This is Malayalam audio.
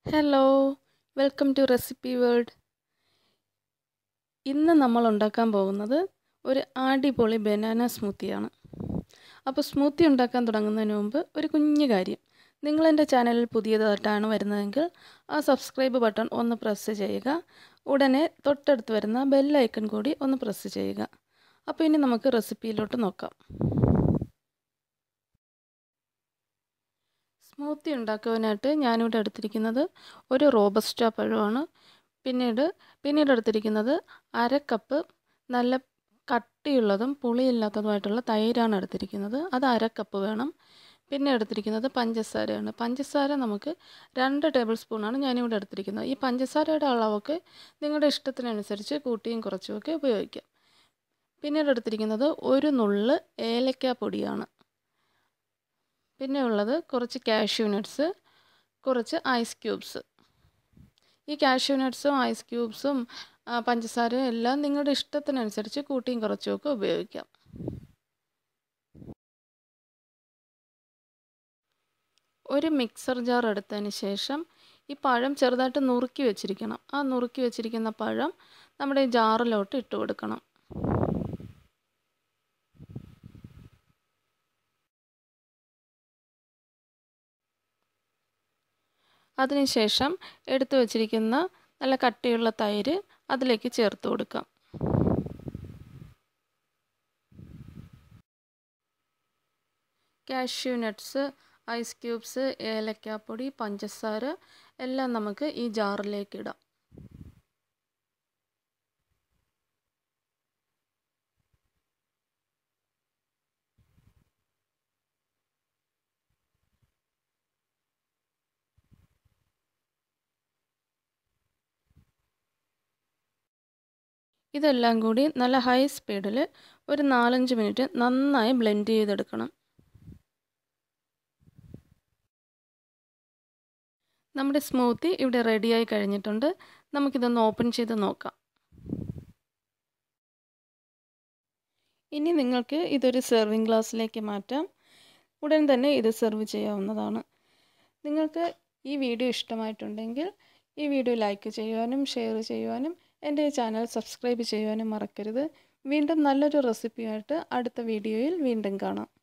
hello welcome to recipe world ഇന്ന് നമ്മൾ ഉണ്ടാക്കാൻ പോകുന്നത് ഒരു അടിപൊളി ബനാന സ്മൂത്തിയാണ് അപ്പോൾ സ്മൂത്തി ഉണ്ടാക്കാൻ തുടങ്ങുന്നതിന് മുമ്പ് ഒരു കുഞ്ഞു കാര്യം നിങ്ങൾ എൻ്റെ ചാനലിൽ പുതിയതായിട്ടാണ് വരുന്നതെങ്കിൽ ആ സബ്സ്ക്രൈബ് ബട്ടൺ ഒന്ന് പ്രസ് ചെയ്യുക ഉടനെ തൊട്ടടുത്ത് വരുന്ന ബെല്ലൈക്കൺ കൂടി ഒന്ന് പ്രസ് ചെയ്യുക അപ്പോൾ ഇനി നമുക്ക് റെസിപ്പിയിലോട്ട് നോക്കാം സ്മൂത്തി ഉണ്ടാക്കുവാനായിട്ട് ഞാനിവിടെ എടുത്തിരിക്കുന്നത് ഒരു റോബസ്റ്റ പഴമാണ് പിന്നീട് പിന്നീട് എടുത്തിരിക്കുന്നത് അര കപ്പ് നല്ല കട്ടിയുള്ളതും പുളിയില്ലാത്തതുമായിട്ടുള്ള തൈരാണ് എടുത്തിരിക്കുന്നത് അത് അര കപ്പ് വേണം പിന്നെ എടുത്തിരിക്കുന്നത് പഞ്ചസാരയാണ് പഞ്ചസാര നമുക്ക് രണ്ട് ടേബിൾ സ്പൂണാണ് ഞാനിവിടെ എടുത്തിരിക്കുന്നത് ഈ പഞ്ചസാരയുടെ അളവൊക്കെ നിങ്ങളുടെ ഇഷ്ടത്തിനനുസരിച്ച് കൂട്ടിയും കുറച്ചുമൊക്കെ ഉപയോഗിക്കാം പിന്നീട് എടുത്തിരിക്കുന്നത് ഒരു നുള്ള് ഏലക്ക പൊടിയാണ് പിന്നെ ഉള്ളത് കുറച്ച് കാഷ്യൂ നട്ട്സ് കുറച്ച് ഐസ് ക്യൂബ്സ് ഈ കാഷ്യൂ നട്ട്സും ഐസ് ക്യൂബ്സും പഞ്ചസാരയും എല്ലാം നിങ്ങളുടെ ഇഷ്ടത്തിനനുസരിച്ച് കൂട്ടിയും കുറച്ചുമൊക്കെ ഉപയോഗിക്കാം ഒരു മിക്സർ ജാർ എടുത്തതിന് ശേഷം ഈ പഴം ചെറുതായിട്ട് നുറുക്കി വെച്ചിരിക്കണം ആ നുറുക്കി വെച്ചിരിക്കുന്ന പഴം നമ്മുടെ ഈ ജാറിലോട്ട് ഇട്ട് കൊടുക്കണം അതിനുശേഷം എടുത്തു വച്ചിരിക്കുന്ന നല്ല കട്ടിയുള്ള തൈര് അതിലേക്ക് ചേർത്ത് കൊടുക്കാം കാഷ്യൂ നട്ട്സ് ഐസ് ക്യൂബ്സ് ഏലക്കാപ്പൊടി പഞ്ചസാര എല്ലാം നമുക്ക് ഈ ജാറിലേക്ക് ഇടാം ഇതെല്ലാം കൂടി നല്ല ഹൈ സ്പീഡിൽ ഒരു നാലഞ്ച് മിനിറ്റ് നന്നായി ബ്ലെൻഡ് ചെയ്തെടുക്കണം നമ്മുടെ സ്മൂത്തി ഇവിടെ റെഡിയായി കഴിഞ്ഞിട്ടുണ്ട് നമുക്കിതൊന്ന് ഓപ്പൺ ചെയ്ത് നോക്കാം ഇനി നിങ്ങൾക്ക് ഇതൊരു സെർവിങ് ഗ്ലാസ്സിലേക്ക് മാറ്റാം ഉടൻ തന്നെ ഇത് സെർവ് ചെയ്യാവുന്നതാണ് നിങ്ങൾക്ക് ഈ വീഡിയോ ഇഷ്ടമായിട്ടുണ്ടെങ്കിൽ ഈ വീഡിയോ ലൈക്ക് ചെയ്യുവാനും ഷെയർ ചെയ്യുവാനും എൻ്റെ ചാനൽ സബ്സ്ക്രൈബ് ചെയ്യുവാനും മറക്കരുത് വീണ്ടും നല്ലൊരു റെസിപ്പിയായിട്ട് അടുത്ത വീഡിയോയിൽ വീണ്ടും കാണാം